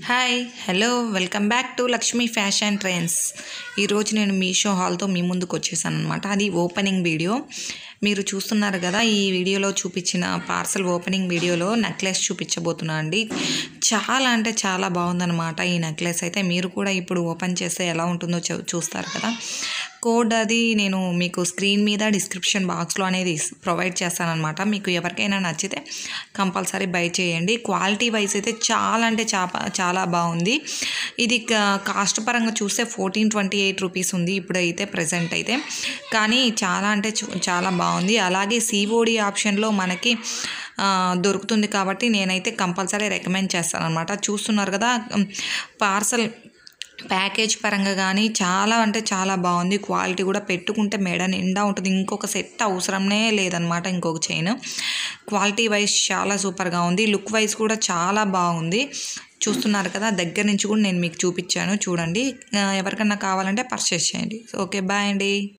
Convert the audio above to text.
hi hello welcome back to Lakshmi fashion trends ఈరోజు నేను మీషో హాల్తో మీ ముందుకు వచ్చేసాను అనమాట అది ఓపెనింగ్ వీడియో మీరు చూస్తున్నారు కదా ఈ వీడియోలో చూపించిన పార్సల్ ఓపెనింగ్ వీడియోలో నెక్లెస్ చూపించబోతున్నా అండి చాలా అంటే చాలా బాగుందన్నమాట ఈ నెక్లెస్ అయితే మీరు కూడా ఇప్పుడు ఓపెన్ చేస్తే ఎలా ఉంటుందో చూ- చూస్తారు కదా కోడ్ అది నేను మీకు స్క్రీన్ మీద డిస్క్రిప్షన్ బాక్స్లో అనేది ప్రొవైడ్ చేస్తానన్నమాట మీకు ఎవరికైనా నచ్చితే కంపల్సరీ బై చేయండి క్వాలిటీ వైజ్ అయితే చాలా అంటే చాలా చాలా బాగుంది ఇది కా- కాస్ట్ పరంగా చూస్తే ఫోర్టీన్ ట్వంటీ ఎయిట్ రూపీస్ ఉంది ఇప్పుడు అయితే ప్రజెంట్ అయితే కానీ చాలా అంటే చు- చాలా బాగుంది అలాగే సిఓడి ఆప్షన్లో మనకి ఆ, దొరుకుతుంది కాబట్టి నేనైతే కంపల్సరీ రికమెండ్ చేస్తాను అనమాట చూస్తున్నారు కదా పార్సల్ ప్యాకేజ్ పరంగా కానీ చాలా అంటే చాలా బాగుంది క్వాలిటీ కూడా పెట్టుకుంటే మెడ నిండా ఉంటుంది ఇంకొక సెట్ అవసరమే లేదనమాట ఇంకొక చైన్ క్వాలిటీ వైజ్ చాలా సూపర్గా ఉంది లుక్ వైజ్ కూడా చాలా బాగుంది చూస్తున్నారు కదా దగ్గర నుంచి కూడా నేను మీకు చూపించాను చూడండి ఆ, ఎవరికన్నా కావాలంటే పర్చేస్ చేయండి ఓకే బాయ్ అండి